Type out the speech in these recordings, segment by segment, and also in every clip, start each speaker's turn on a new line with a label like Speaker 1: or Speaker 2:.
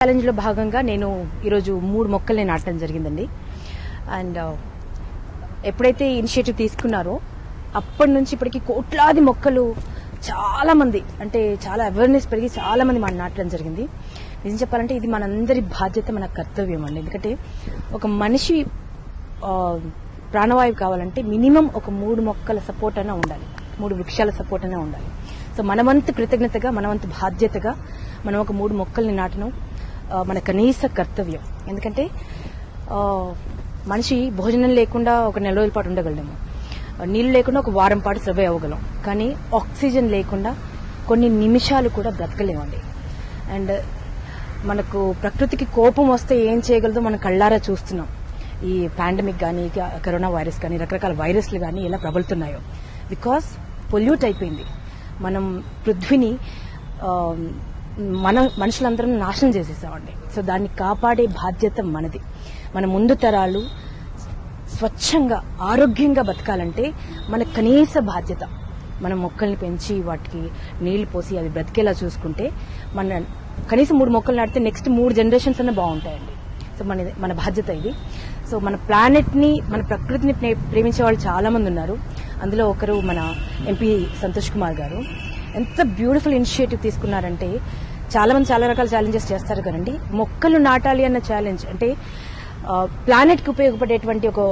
Speaker 1: challenge లో భాగంగా నేను ఈరోజు మూడు మొక్కల్ని నాటడం జరిగిందండి అండ్ ఎప్పుడైతే ఇనిషియేటివ్ తీసుకున్నారో అప్పటి నుంచి ఇప్పటికి కోట్లాది మొక్కలు చాలా మంది అంటే చాలా అవేర్నెస్ పెరిగి చాలా మంది మనం నాటడం జరిగింది నిజం చెప్పాలంటే ఇది మనందరి బాధ్యత మన కర్తవ్యం అండి ఎందుకంటే ఒక మనిషి ఆ, ప్రాణవాయువు కావాలంటే మినిమం ఒక మూడు మొక్కల సపోర్ట్ అయినా ఉండాలి మూడు వృక్షాల సపోర్ట్ అయినా ఉండాలి సో మనవంతు కృతజ్ఞతగా మనవంతు బాధ్యతగా మనం ఒక మూడు మొక్కల్ని నాటడం ఆ, మన కనీస కర్తవ్యం ఎందుకంటే ఆ, మనిషి భోజనం లేకుండా ఒక నెల రోజుల పాటు ఉండగలము నీళ్ళు లేకుండా ఒక వారం పాటు సర్వే అవ్వగలం కానీ ఆక్సిజన్ లేకుండా కొన్ని నిమిషాలు కూడా బ్రతకలేమండి అండ్ మనకు ప్రకృతికి కోపం వస్తే ఏం చేయగలదో మనం కళ్ళారా చూస్తున్నాం ఈ పాండమిక్ కానీ కరోనా వైరస్ కానీ రకరకాల వైరస్లు కానీ ఎలా ప్రబలుతున్నాయో బికాస్ పొల్యూట్ అయిపోయింది మనం పృథ్వీని ఆ, మన మనుషులందరం నాశనం చేసేసామండి సో దాన్ని కాపాడే బాధ్యత మనది మన ముందు తరాలు స్వచ్ఛంగా ఆరోగ్యంగా బతకాలంటే మన కనీస బాధ్యత మనం మొక్కల్ని పెంచి వాటికి నీళ్లు పోసి అవి బ్రతికేలా చూసుకుంటే మన కనీసం మూడు మొక్కలు నాటితే నెక్స్ట్ మూడు జనరేషన్స్ అన్న బాగుంటాయండి సో మన మన బాధ్యత ఇది సో మన ప్లానెట్ ని మన ప్రకృతిని ప్రే- ప్రేమించే వాళ్ళు చాలా మంది ఉన్నారు అందులో ఒకరు మన ఎంపీ సంతోష్ కుమార్ గారు ఎంత బ్యూటిఫుల్ ఇనిషియేటివ్ తీసుకున్నారంటే చాలా మంది చాలా రకాల ఛాలెంజెస్ చేస్తారు కదండి మొక్కలు నాటాలి అన్న ఛాలెంజ్ అంటే ప్లానెట్ కి ఉపయోగపడేటువంటి ఒక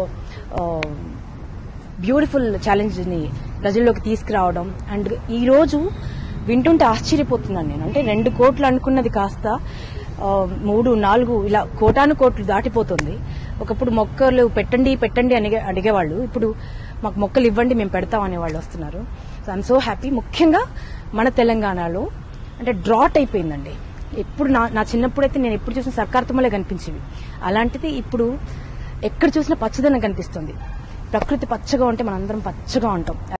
Speaker 1: బ్యూటిఫుల్ ఛాలెంజ్ ని ప్రజల్లోకి తీసుకురావడం అండ్ ఈ రోజు వింటుంటే ఆశ్చర్యపోతున్నాను నేను అంటే రెండు కోట్లు అనుకున్నది కాస్త ఆ, మూడు నాలుగు ఇలా కోటాను కోట్లు దాటిపోతుంది ఒకప్పుడు మొక్కలు పెట్టండి పెట్టండి అని అడిగేవాళ్ళు ఇప్పుడు మాకు మొక్కలు ఇవ్వండి మేము పెడతాం అనే వాళ్ళు వస్తున్నారు సో ఐఎమ్ సో హ్యాపీ ముఖ్యంగా మన తెలంగాణలో అంటే డ్రాట్ అయిపోయిందండి ఎప్పుడు నా నా చిన్నప్పుడైతే నేను ఎప్పుడు చూసిన సర్కార్ తుమ్మలే కనిపించేవి అలాంటిది ఇప్పుడు ఎక్కడ చూసినా పచ్చదనం కనిపిస్తుంది ప్రకృతి పచ్చగా ఉంటే మనందరం పచ్చగా ఉంటాం